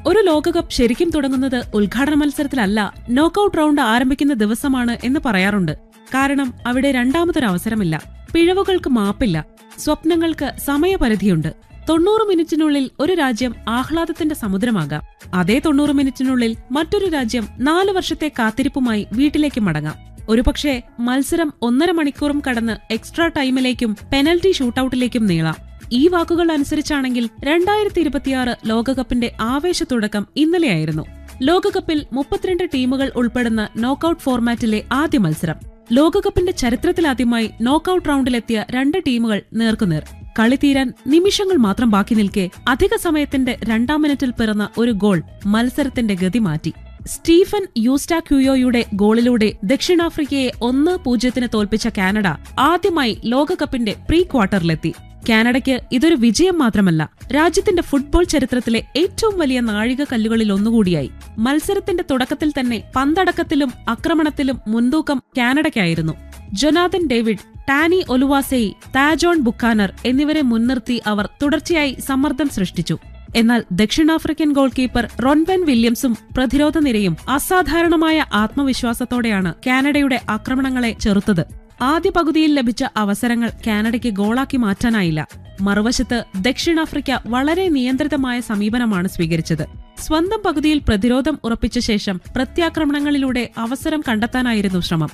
ഒരു ലോകകപ്പ് ശരിക്കും തുടങ്ങുന്നത് ഉദ്ഘാടന മത്സരത്തിലല്ല നോക്കൌട്ട് റൗണ്ട് ആരംഭിക്കുന്ന ദിവസമാണ് എന്ന് പറയാറുണ്ട് കാരണം അവിടെ രണ്ടാമതൊരു അവസരമില്ല പിഴവുകൾക്ക് മാപ്പില്ല സ്വപ്നങ്ങൾക്ക് സമയപരിധിയുണ്ട് തൊണ്ണൂറ് മിനിറ്റിനുള്ളിൽ ഒരു രാജ്യം ആഹ്ലാദത്തിന്റെ സമുദ്രമാകാം അതേ തൊണ്ണൂറ് മിനിറ്റിനുള്ളിൽ മറ്റൊരു രാജ്യം നാലു വർഷത്തെ കാത്തിരിപ്പുമായി വീട്ടിലേക്ക് മടങ്ങാം ഒരുപക്ഷെ മത്സരം ഒന്നര മണിക്കൂറും കടന്ന് എക്സ്ട്രാ ടൈമിലേക്കും പെനൽറ്റി ഷൂട്ടൌട്ടിലേക്കും നീളാം ഈ വാക്കുകൾ അനുസരിച്ചാണെങ്കിൽ രണ്ടായിരത്തി ഇരുപത്തിയാറ് ലോകകപ്പിന്റെ ആവേശത്തുടക്കം ഇന്നലെയായിരുന്നു ലോകകപ്പിൽ മുപ്പത്തിരണ്ട് ടീമുകൾ ഉൾപ്പെടുന്ന നോക്കൌട്ട് ഫോർമാറ്റിലെ ആദ്യ മത്സരം ലോകകപ്പിന്റെ ചരിത്രത്തിലാദ്യമായി നോക്കൌട്ട് റൗണ്ടിലെത്തിയ രണ്ട് ടീമുകൾ നേർക്കുനേർ കളി തീരാൻ നിമിഷങ്ങൾ മാത്രം ബാക്കി നിൽക്കെ അധിക സമയത്തിന്റെ രണ്ടാം മിനിറ്റിൽ പിറന്ന ഒരു ഗോൾ മത്സരത്തിന്റെ ഗതി മാറ്റി സ്റ്റീഫൻ യൂസ്റ്റാക്യൂയോയുടെ ഗോളിലൂടെ ദക്ഷിണാഫ്രിക്കയെ ഒന്ന് പൂജ്യത്തിന് തോൽപ്പിച്ച കാനഡ ആദ്യമായി ലോകകപ്പിന്റെ പ്രീ ക്വാർട്ടറിലെത്തി കാനഡയ്ക്ക് ഇതൊരു വിജയം മാത്രമല്ല രാജ്യത്തിന്റെ ഫുട്ബോൾ ചരിത്രത്തിലെ ഏറ്റവും വലിയ നാഴിക കല്ലുകളിൽ ഒന്നുകൂടിയായി മത്സരത്തിന്റെ തുടക്കത്തിൽ തന്നെ പന്തടക്കത്തിലും ആക്രമണത്തിലും മുൻതൂക്കം കാനഡയ്ക്കായിരുന്നു Jonathan David Tani Oluwaseyi Tajon Buchanan എന്നിവരെ മുൻനിർത്തി അവർ തുടർച്ചയായി സമ്മർദ്ദം സൃഷ്ടിച്ചു എന്നാൽ ദക്ഷിണാഫ്രിക്കൻ ഗോൾ കീപ്പർ റൊൻബെൻ വില്യംസും പ്രതിരോധ നിരയും അസാധാരണമായ ആത്മവിശ്വാസത്തോടെയാണ് കാനഡയുടെ ആക്രമണങ്ങളെ ചെറുത്തത് ആദ്യ പകുതിയിൽ ലഭിച്ച അവസരങ്ങൾ കാനഡയ്ക്ക് ഗോളാക്കി മാറ്റാനായില്ല മറുവശത്ത് ദക്ഷിണാഫ്രിക്ക വളരെ നിയന്ത്രിതമായ സമീപനമാണ് സ്വീകരിച്ചത് സ്വന്തം പകുതിയിൽ പ്രതിരോധം ഉറപ്പിച്ച ശേഷം പ്രത്യാക്രമണങ്ങളിലൂടെ അവസരം കണ്ടെത്താനായിരുന്നു ശ്രമം